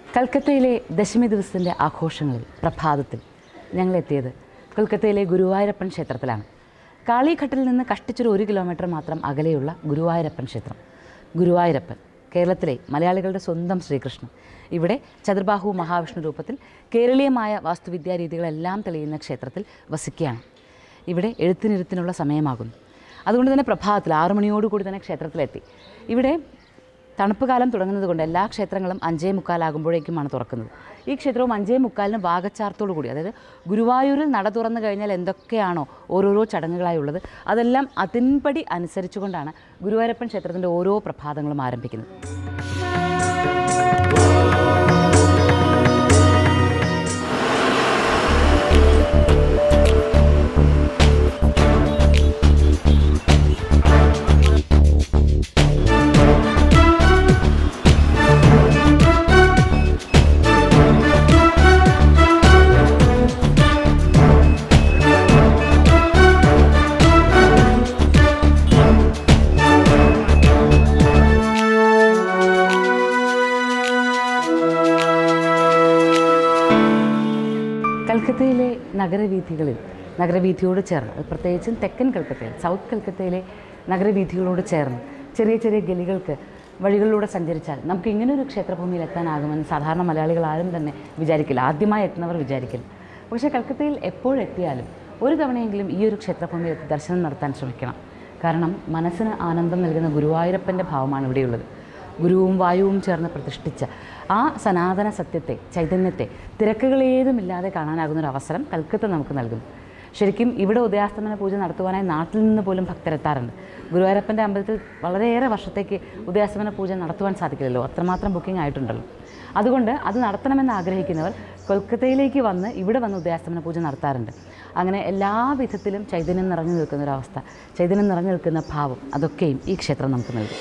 കൽക്കത്തയിലെ ദശമി ദിവസത്തിൻ്റെ ആഘോഷങ്ങളിൽ പ്രഭാതത്തിൽ ഞങ്ങളെത്തിയത് കൊൽക്കത്തയിലെ ഗുരുവായൂരപ്പൻ ക്ഷേത്രത്തിലാണ് കാളിഘട്ടിൽ നിന്ന് കഷ്ടിച്ചൊരു ഒരു കിലോമീറ്റർ മാത്രം അകലെയുള്ള ഗുരുവായൂരപ്പൻ ക്ഷേത്രം ഗുരുവായൂരപ്പൻ കേരളത്തിലെ മലയാളികളുടെ സ്വന്തം ശ്രീകൃഷ്ണൻ ഇവിടെ ചതുർബാഹു മഹാവിഷ്ണു രൂപത്തിൽ കേരളീയമായ വാസ്തുവിദ്യാ രീതികളെല്ലാം തെളിയുന്ന ക്ഷേത്രത്തിൽ വസിക്കുകയാണ് ഇവിടെ എഴുത്തിനിരുത്തിനുള്ള സമയമാകുന്നു അതുകൊണ്ട് തന്നെ പ്രഭാതത്തിൽ ആറു മണിയോടുകൂടി തന്നെ ക്ഷേത്രത്തിലെത്തി ഇവിടെ തണുപ്പ് കാലം തുടങ്ങുന്നത് കൊണ്ട് എല്ലാ ക്ഷേത്രങ്ങളും അഞ്ചേ മുക്കാലാകുമ്പോഴേക്കുമാണ് തുറക്കുന്നത് ഈ ക്ഷേത്രവും അഞ്ചേ മുക്കാലിന് വാഗച്ചാർത്തോടു കൂടി അതായത് ഗുരുവായൂരിൽ നട തുറന്നു കഴിഞ്ഞാൽ എന്തൊക്കെയാണോ ഓരോരോ ചടങ്ങുകളായി ഉള്ളത് അതെല്ലാം അതിൻപടി അനുസരിച്ചുകൊണ്ടാണ് ഗുരുവായൂരപ്പൻ ക്ഷേത്രത്തിൻ്റെ ഓരോ പ്രഭാതങ്ങളും ആരംഭിക്കുന്നത് കൽക്കത്തയിലെ നഗരവീഥികളിൽ നഗരവീഥിയോട് ചേർന്ന് അത് പ്രത്യേകിച്ചും തെക്കൻ കൽക്കത്തയിൽ സൗത്ത് കൽക്കത്തയിലെ നഗരവീഥികളോട് ചേർന്ന് ചെറിയ ചെറിയ ഗലികൾക്ക് വഴികളിലൂടെ സഞ്ചരിച്ചാൽ നമുക്ക് ഇങ്ങനെ ഒരു ക്ഷേത്രഭൂമിയിൽ എത്താനാകുമെന്ന് സാധാരണ മലയാളികൾ ആരും തന്നെ വിചാരിക്കില്ല ആദ്യമായി എത്തുന്നവർ വിചാരിക്കില്ല പക്ഷേ കൽക്കത്തയിൽ എപ്പോഴെത്തിയാലും ഒരു തവണയെങ്കിലും ഈ ഒരു ക്ഷേത്രഭൂമിയിൽ എത്തി ദർശനം നടത്താൻ ശ്രമിക്കണം കാരണം മനസ്സിന് ആനന്ദം നൽകുന്ന ഗുരുവായൂരപ്പൻ്റെ ഭാവമാണ് ഇവിടെയുള്ളത് ഗുരുവും വായുവും ചേർന്ന് പ്രതിഷ്ഠിച്ച ആ സനാതന സത്യത്തെ ചൈതന്യത്തെ തിരക്കുകളേതുമില്ലാതെ കാണാനാകുന്ന ഒരു അവസരം കൽക്കത്ത നമുക്ക് നൽകുന്നു ശരിക്കും ഇവിടെ ഉദയാസ്തമന പൂജ നടത്തുവാനായി നാട്ടിൽ നിന്ന് പോലും ഭക്തരെത്താറുണ്ട് ഗുരുവായൂരപ്പൻ്റെ അമ്പലത്തിൽ വളരെയേറെ വർഷത്തേക്ക് ഉദയാസ്തമന പൂജ നടത്തുവാൻ സാധിക്കില്ലല്ലോ അത്രമാത്രം ബുക്കിംഗ് ആയിട്ടുണ്ടല്ലോ അതുകൊണ്ട് അത് നടത്തണമെന്ന് ആഗ്രഹിക്കുന്നവർ കൊൽക്കത്തയിലേക്ക് വന്ന് ഇവിടെ വന്ന് ഉദയാസ്തമന പൂജ നടത്താറുണ്ട് അങ്ങനെ എല്ലാ വിധത്തിലും ചൈതന്യം നിറഞ്ഞു നിൽക്കുന്ന ഒരവസ്ഥ ചൈതന്യം നിറഞ്ഞു നിൽക്കുന്ന ഭാവം അതൊക്കെയും ഈ ക്ഷേത്രം നമുക്ക് നൽകും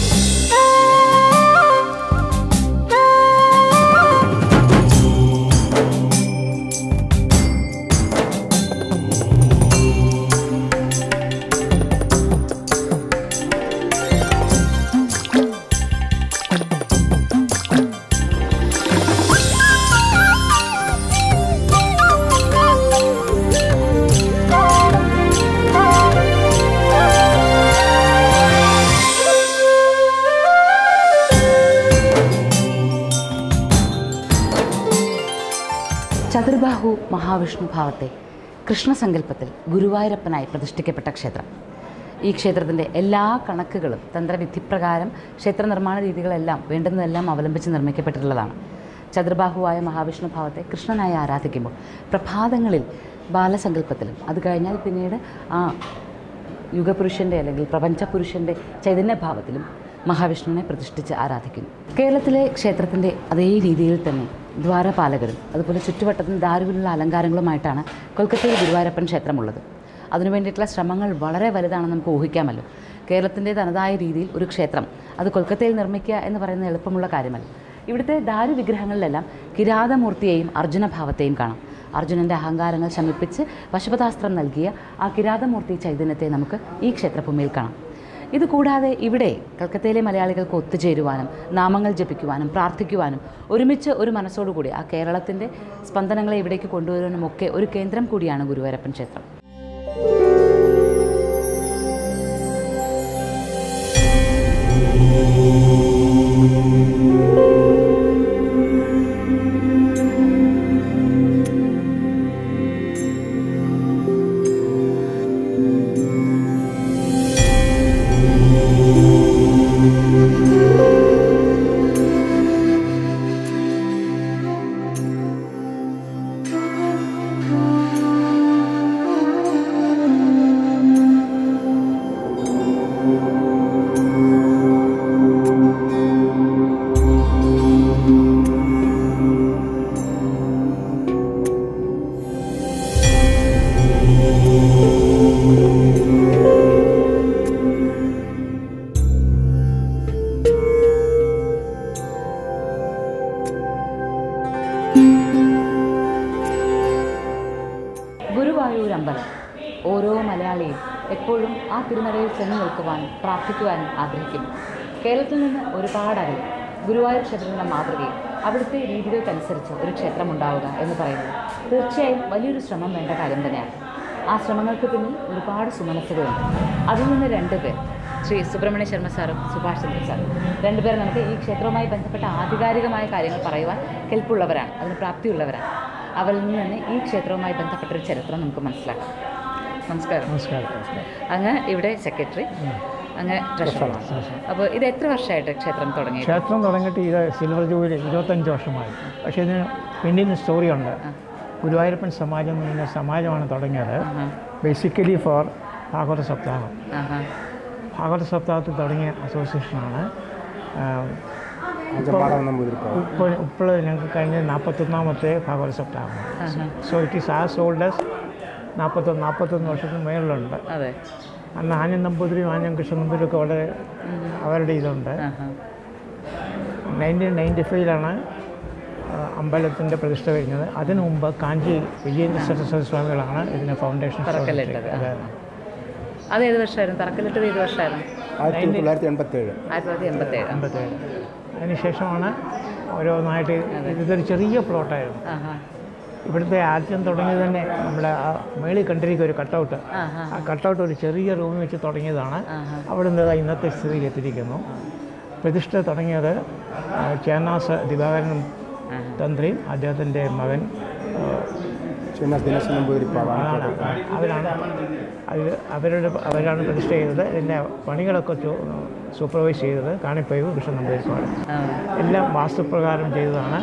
ചതുർബാഹു മഹാവിഷ്ണു ഭാവത്തെ കൃഷ്ണസങ്കല്പത്തിൽ ഗുരുവായൂരപ്പനായി പ്രതിഷ്ഠിക്കപ്പെട്ട ക്ഷേത്രം ഈ ക്ഷേത്രത്തിൻ്റെ എല്ലാ കണക്കുകളും തന്ത്രവിധിപ്രകാരം ക്ഷേത്ര നിർമ്മാണ രീതികളെല്ലാം വേണ്ടുന്നതെല്ലാം അവലംബിച്ച് നിർമ്മിക്കപ്പെട്ടിട്ടുള്ളതാണ് ചതുർബാഹുവായ മഹാവിഷ്ണു ഭാവത്തെ കൃഷ്ണനായി ആരാധിക്കുമ്പോൾ പ്രഭാതങ്ങളിൽ ബാലസങ്കല്പത്തിലും അത് കഴിഞ്ഞാൽ പിന്നീട് ആ യുഗപുരുഷൻ്റെ അല്ലെങ്കിൽ പ്രപഞ്ചപുരുഷൻ്റെ ചൈതന്യഭാവത്തിലും മഹാവിഷ്ണുവിനെ പ്രതിഷ്ഠിച്ച് ആരാധിക്കുന്നു കേരളത്തിലെ ക്ഷേത്രത്തിൻ്റെ അതേ രീതിയിൽ തന്നെ ദ്വാരപാലകരും അതുപോലെ ചുറ്റുവട്ടത്തിന് ദാരുവിലുള്ള അലങ്കാരങ്ങളുമായിട്ടാണ് കൊൽക്കത്തയിൽ ഗുരുവായൂരപ്പൻ ക്ഷേത്രമുള്ളത് അതിനു വേണ്ടിയിട്ടുള്ള ശ്രമങ്ങൾ വളരെ വലുതാണെന്ന് നമുക്ക് ഊഹിക്കാമല്ലോ കേരളത്തിൻ്റെ തനതായ രീതിയിൽ ഒരു ക്ഷേത്രം അത് കൊൽക്കത്തയിൽ നിർമ്മിക്കുക എന്ന് പറയുന്നത് എളുപ്പമുള്ള കാര്യമല്ല ഇവിടുത്തെ ദാരു വിഗ്രഹങ്ങളിലെല്ലാം കിരാതമൂർത്തിയെയും അർജുനഭാവത്തെയും കാണാം അർജുനൻ്റെ അഹങ്കാരങ്ങൾ ശമിപ്പിച്ച് വശപതാസ്ത്രം നൽകിയ ആ കിരാതമൂർത്തി ചൈതന്യത്തെ നമുക്ക് ഈ ക്ഷേത്രഭൂമിയിൽ കാണാം ഇത് കൂടാതെ ഇവിടെ കൽക്കത്തയിലെ മലയാളികൾക്ക് ഒത്തുചേരുവാനും നാമങ്ങൾ ജപിക്കുവാനും പ്രാർത്ഥിക്കുവാനും ഒരുമിച്ച് ഒരു മനസ്സോടുകൂടി ആ കേരളത്തിൻ്റെ സ്പന്ദനങ്ങളെ ഇവിടേക്ക് കൊണ്ടുവരാനും ഒക്കെ ഒരു കേന്ദ്രം കൂടിയാണ് ഗുരുവായൂരപ്പൻ ക്ഷേത്രം ഗുരുവായൂർ അമ്പലം ഓരോ മലയാളിയും എപ്പോഴും ആ തിരുനടയിൽ ചെന്ന് നിൽക്കുവാനും പ്രാർത്ഥിക്കുവാനും ആഗ്രഹിക്കുന്നു കേരളത്തിൽ നിന്ന് ഒരുപാട് അകലെ ഗുരുവായൂർ ക്ഷേത്രത്തിൻ്റെ മാതൃകയിൽ അവിടുത്തെ രീതികൾക്കനുസരിച്ച് ഒരു ക്ഷേത്രം ഉണ്ടാവുക എന്ന് പറയുന്നത് തീർച്ചയായും വലിയൊരു ശ്രമം വേണ്ട കാര്യം തന്നെയാണ് ആ ശ്രമങ്ങൾക്ക് പിന്നിൽ ഒരുപാട് സുമനസ്സുകളുണ്ട് അതിൽ നിന്ന് രണ്ട് പേർ ശ്രീ സുബ്രഹ്മണ്യ ശർമ്മ സാറും സുഭാഷ് ചന്ദ്ര സാറും രണ്ടുപേർ നമുക്ക് ഈ ക്ഷേത്രവുമായി ബന്ധപ്പെട്ട ആധികാരികമായ കാര്യങ്ങൾ പറയുവാൻ കെൽപ്പുള്ളവരാണ് അതിന് പ്രാപ്തിയുള്ളവരാണ് അവരിൽ നിന്ന് തന്നെ ഈ ക്ഷേത്രവുമായി ബന്ധപ്പെട്ടൊരു ചരിത്രം നമുക്ക് മനസ്സിലാക്കാം നമസ്കാരം നമസ്കാരം അങ്ങ് ഇവിടെ സെക്രട്ടറി അങ്ങ് ട്രഷററാണ് അപ്പോൾ ഇത് എത്ര വർഷമായിട്ട് ക്ഷേത്രം തുടങ്ങി ക്ഷേത്രം തുടങ്ങിയിട്ട് ഇത് സിൽവർ ജൂബിലി ഇരുപത്തഞ്ച് വർഷമായി പക്ഷേ ഇതിന് പിന്നിൽ സ്റ്റോറിയുണ്ട് ഗുരുവായൂരപ്പൻ സമാജം എന്ന് പറഞ്ഞ സമാജമാണ് തുടങ്ങിയത് ബേസിക്കലി ഫോർ ഭാഗവത സപ്താഹം ആഹാ ഭാഗവത സപ്താഹത്തിൽ തുടങ്ങിയ അസോസിയേഷനാണ് അജപാടം നമ്പൂതിരിപ്പാട് ഇപ്പോൾ ഇപ്പോൾ ഞങ്ങൾക്ക് കഴിഞ്ഞ നാൽപ്പത്തൊന്നാമത്തെ ഭാഗവത സപ്താഹമാണ് so it is as old as നാൽപ്പത്തൊന്ന് നാൽപ്പത്തൊന്ന് വർഷത്തിന് മേളിലുണ്ട് അതെ അന്ന് ആഞ്ഞം നമ്പൂതിരിയും ആഞ്ഞം കൃഷ്ണ നമ്പൂതിരിയൊക്കെ വളരെ അവരുടെ ഇതുണ്ട് ആഹാ നയൻറ്റീൻ നയൻറ്റി ഫൈവിലാണ് അമ്പലത്തിൻ്റെ പ്രതിഷ്ഠ കഴിഞ്ഞത് അതിനു മുമ്പ് കാഞ്ചി വിജയേന്ദ്ര സരസ്വതി സ്വാമികളാണ് ഇതിന് ഫൗണ്ടേഷൻ തറക്കല്ലിട്ടത് ആ. അത് ഏത് വർഷമായിരുന്നു തറക്കല്ലിട്ടത് ഏത് വർഷമായിരുന്നു ആയിരത്തി തൊള്ളായിരത്തി എൺപത്തേഴ് ആയിരത്തി തൊള്ളായിരത്തി എൺപത്തി ഏഴ് അമ്പത്തേഴ് അതിനുശേഷമാണ് ഓരോന്നായിട്ട് ഇതൊരു ചെറിയ പ്ലോട്ടായിരുന്നു ആഹാ ഇവിടുത്തെ ആദ്യം തുടങ്ങിയത് തന്നെ നമ്മുടെ ആ മേളിൽ കണ്ടിരിക്കുക ഒരു കട്ടൗട്ട് ആഹാ ആ കട്ടൗട്ട് ഒരു ചെറിയ റൂമിൽ വെച്ച് തുടങ്ങിയതാണ് ആഹാ അവിടെ നിന്ന് ഇന്നത്തെ സ്ഥിതിയിൽ എത്തിയിരിക്കുന്നു പ്രതിഷ്ഠ തുടങ്ങിയത് ആ, ചേന്നാസ് ദിവാകരൻ തന്ത്രിയും അദ്ദേഹത്തിൻ്റെ മകൻ ആ, ശ്രീനിവാസ് ദിനേശ് നമ്പൂതിരിപ്പാടാണ് ആണ് അവരാണ് അത് അവരുടെ അവരാണ് പ്രതിഷ്ഠ ചെയ്തത് ഇതിൻ്റെ പണികളൊക്കെ ചു- സൂപ്പർവൈസ് ചെയ്തത് കാണിപ്പയവ് കൃഷ്ണൻ നമ്പൂതിരിപ്പാട് ആ. എല്ലാം വാസ്തുപ്രകാരം ചെയ്തതാണ്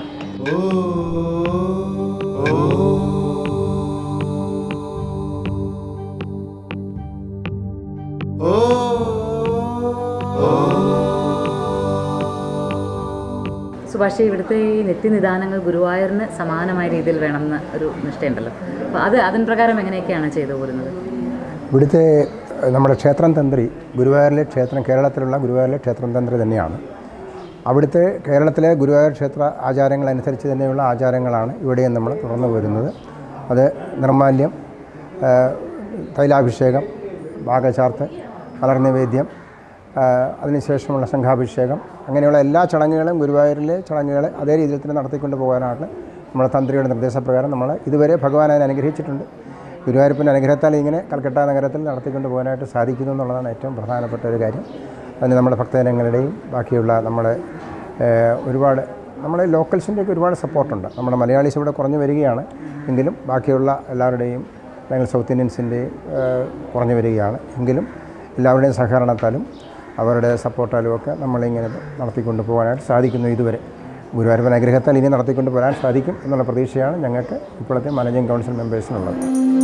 സുഭാഷ് ഇവിടുത്തെ ഈ നിത്യനിദാനങ്ങൾ ഗുരുവായൂരിന് സമാനമായ രീതിയിൽ വേണമെന്ന് ഒരു നിഷ്ഠയുണ്ടല്ലോ അപ്പോൾ അത് അതിൻ പ്രകാരം എങ്ങനെയൊക്കെയാണ് ചെയ്തു പോരുന്നത് ഇവിടുത്തെ ഏഹ്, നമ്മുടെ ക്ഷേത്രം തന്ത്രി ഗുരുവായൂരിലെ ക്ഷേത്രം കേരളത്തിലുള്ള ഗുരുവായൂരിലെ ക്ഷേത്രം തന്ത്രി തന്നെയാണ് അവിടുത്തെ കേരളത്തിലെ ഗുരുവായൂർ ക്ഷേത്ര ആചാരങ്ങൾ അനുസരിച്ച് തന്നെയുള്ള ആചാരങ്ങളാണ് ഇവിടെയും നമ്മൾ തുടർന്നു വരുന്നത് അത് നിർമാല്യം ഏഹ്, തൈലാഭിഷേകം ഭാഗചാർത്ത് കളർ നിവേദ്യം ഏഹ്, അതിനുശേഷമുള്ള സംഘാഭിഷേകം അങ്ങനെയുള്ള എല്ലാ ചടങ്ങുകളും ഗുരുവായൂരിലെ ചടങ്ങുകൾ അതേ രീതിയിൽ തന്നെ നടത്തിക്കൊണ്ട് പോകാനാണ് നമ്മുടെ തന്ത്രിയുടെ നിർദ്ദേശപ്രകാരം നമ്മൾ ഇതുവരെ ഭഗവാൻ അതിനെ അനുഗ്രഹിച്ചിട്ടുണ്ട് ഗുരുവായൂരപ്പൻ്റെ അനുഗ്രഹത്താൽ ഇങ്ങനെ കൽക്കട്ട നഗരത്തിൽ നടത്തിക്കൊണ്ട് പോകാനായിട്ട് സാധിക്കുന്നു എന്നുള്ളതാണ് ഏറ്റവും പ്രധാനപ്പെട്ട ഒരു കാര്യം അതിന് നമ്മുടെ ഭക്തജനങ്ങളുടെയും ബാക്കിയുള്ള നമ്മുടെ ഏഹ്, ഒരുപാട് നമ്മുടെ ലോക്കൽസിൻ്റെയൊക്കെ ഒരുപാട് സപ്പോർട്ടുണ്ട് നമ്മുടെ മലയാളീസ് ഇവിടെ കുറഞ്ഞു വരികയാണ് എങ്കിലും ബാക്കിയുള്ള എല്ലാവരുടെയും അല്ലെങ്കിൽ സൗത്ത് ഇന്ത്യൻസിൻ്റെയും ഏഹ്, കുറഞ്ഞു വരികയാണ് എങ്കിലും എല്ലാവരുടെയും സഹകരണത്താലും അവരുടെ സപ്പോർട്ടാലും ഒക്കെ നമ്മളിങ്ങനെ നടത്തിക്കൊണ്ട് പോകാനായിട്ട് സാധിക്കുന്നു ഇതുവരെ ഗുരുവായൂരപ്പൻ അനുഗ്രഹത്താൽ ഇനി നടത്തിക്കൊണ്ട് പോരാൻ സാധിക്കും എന്നുള്ള പ്രതീക്ഷയാണ് ഞങ്ങൾക്ക് ഇപ്പോഴത്തെ മാനേജിംഗ് കൗൺസിൽ മെമ്പേഴ്സിനുള്ളത്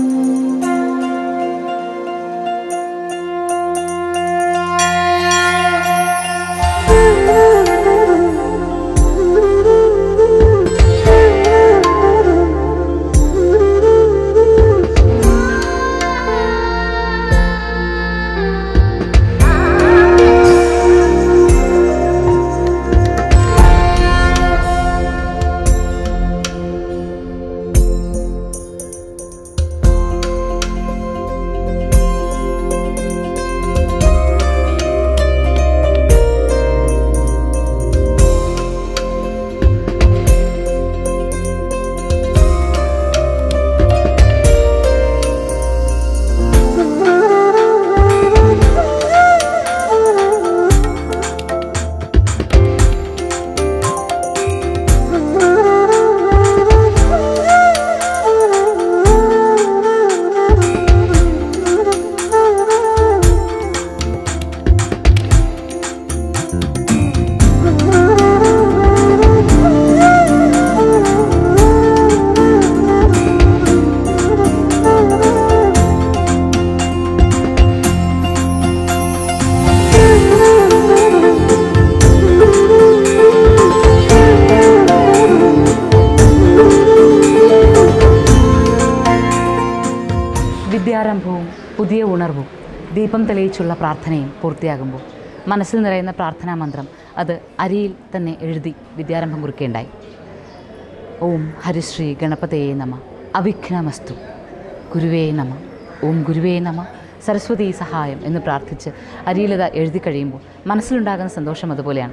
വിദ്യാരംഭവും പുതിയ ഉണർവും ദീപം തെളിയിച്ചുള്ള പ്രാർത്ഥനയും പൂർത്തിയാകുമ്പോൾ മനസ്സിൽ നിറയുന്ന പ്രാർത്ഥനാ മന്ത്രം അത് അരിയിൽ തന്നെ എഴുതി വിദ്യാരംഭം കുറിക്കുകയുണ്ടായി ഓം ഹരിശ്രീ ഗണപതയെ നമ അവിഘ്നമസ്തു ഗുരുവേ നമ ഓം ഗുരുവേ നമ സരസ്വതി സഹായം എന്ന് പ്രാർത്ഥിച്ച് അരിയിലത എഴുതി കഴിയുമ്പോൾ മനസ്സിലുണ്ടാകുന്ന സന്തോഷം അതുപോലെയാണ്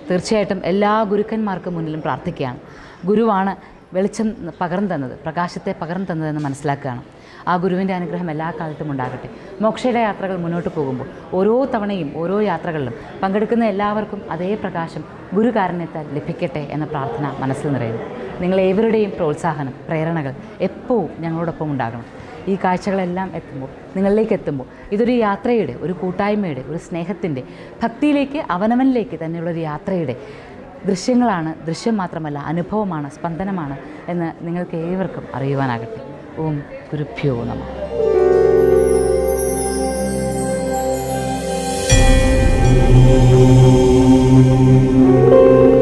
തീർച്ചയായിട്ടും എല്ലാ ഗുരുക്കന്മാർക്ക് മുന്നിലും പ്രാർത്ഥിക്കുകയാണ് ഗുരുവാണ് വെളിച്ചം പകർന്നു തന്നത് പ്രകാശത്തെ പകർന്നു തന്നതെന്ന് മനസ്സിലാക്കുകയാണ് ആ ഗുരുവിൻ്റെ അനുഗ്രഹം എല്ലാ കാലത്തും ഉണ്ടാകട്ടെ മോക്ഷയുടെ യാത്രകൾ മുന്നോട്ട് പോകുമ്പോൾ ഓരോ തവണയും ഓരോ യാത്രകളിലും പങ്കെടുക്കുന്ന എല്ലാവർക്കും അതേ പ്രകാശം ഗുരുകാരണത്താൽ ലഭിക്കട്ടെ എന്ന പ്രാർത്ഥന മനസ്സിൽ നിറയുന്നു നിങ്ങളേവരുടെയും പ്രോത്സാഹനം പ്രേരണകൾ എപ്പോഴും ഞങ്ങളോടൊപ്പം ഉണ്ടാകണം ഈ കാഴ്ചകളെല്ലാം എത്തുമ്പോൾ നിങ്ങളിലേക്ക് എത്തുമ്പോൾ ഇതൊരു യാത്രയുടെ ഒരു കൂട്ടായ്മയുടെ ഒരു സ്നേഹത്തിൻ്റെ ഭക്തിയിലേക്ക് അവനവനിലേക്ക് തന്നെയുള്ള ഒരു യാത്രയുടെ ദൃശ്യങ്ങളാണ് ദൃശ്യം മാത്രമല്ല അനുഭവമാണ് സ്പന്ദനമാണ് എന്ന് നിങ്ങൾക്ക് ഏവർക്കും അറിയുവാനാകട്ടെ ഓം ഗുരുഭ്യോ നമ Thank